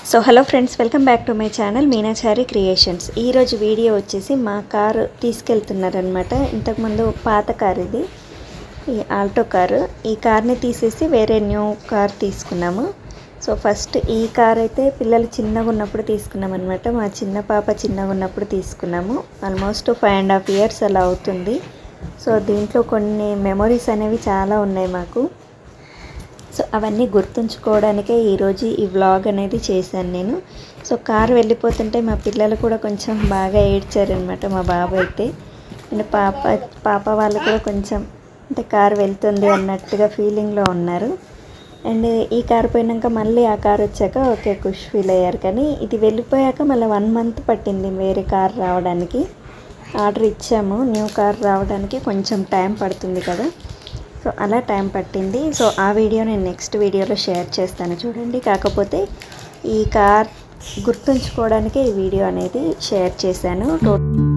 so hello friends welcome back to my channel Meenachari creations ఈరోజు video వచ్చేసి మా car తీసుకెళ్తున్నారనమాట ఇంతకుముందు పాత కార్ ఇది ఈ ఆల్టో కారు ఈ కార్ని తీసేసి వేరే న్యూ కార్ తీసుకున్నాము సో ఫస్ట్ ఈ కార్ అయితే పిల్లలు చిన్నగా ఉన్నప్పుడు తీసుకున్నాం అనమాట మా చిన్న పాప చిన్నగా ఉన్నప్పుడు తీసుకున్నాము almost five and half years అలా అవుతుంది సో దీంట్లో కొన్ని మెమొరీస్ అనేవి చాలా ఉన్నాయి మాకు సో అవన్నీ గుర్తుంచుకోవడానికే ఈరోజు ఈ వ్లాగ్ అనేది చేశాను నేను సో కారు వెళ్ళిపోతుంటే మా పిల్లలు కూడా కొంచెం బాగా ఏడ్చారనమాట మా బాబు అయితే అండ్ పాప పాప వాళ్ళు కూడా కొంచెం అంటే కారు వెళ్తుంది అన్నట్టుగా ఫీలింగ్లో ఉన్నారు అండ్ ఈ కారు పోయినాక మళ్ళీ ఆ కారు వచ్చాక ఓకే ఖుష్ ఫీల్ అయ్యారు కానీ ఇది వెళ్ళిపోయాక మళ్ళీ వన్ మంత్ పట్టింది వేరే కార్ రావడానికి ఆర్డర్ ఇచ్చాము న్యూ కార్ రావడానికి కొంచెం టైం పడుతుంది కదా సో అలా టైం పట్టింది సో ఆ వీడియో నేను నెక్స్ట్ వీడియోలో షేర్ చేస్తాను చూడండి కాకపోతే ఈ కార్ గుర్తుంచుకోవడానికే ఈ వీడియో అనేది షేర్ చేశాను టో-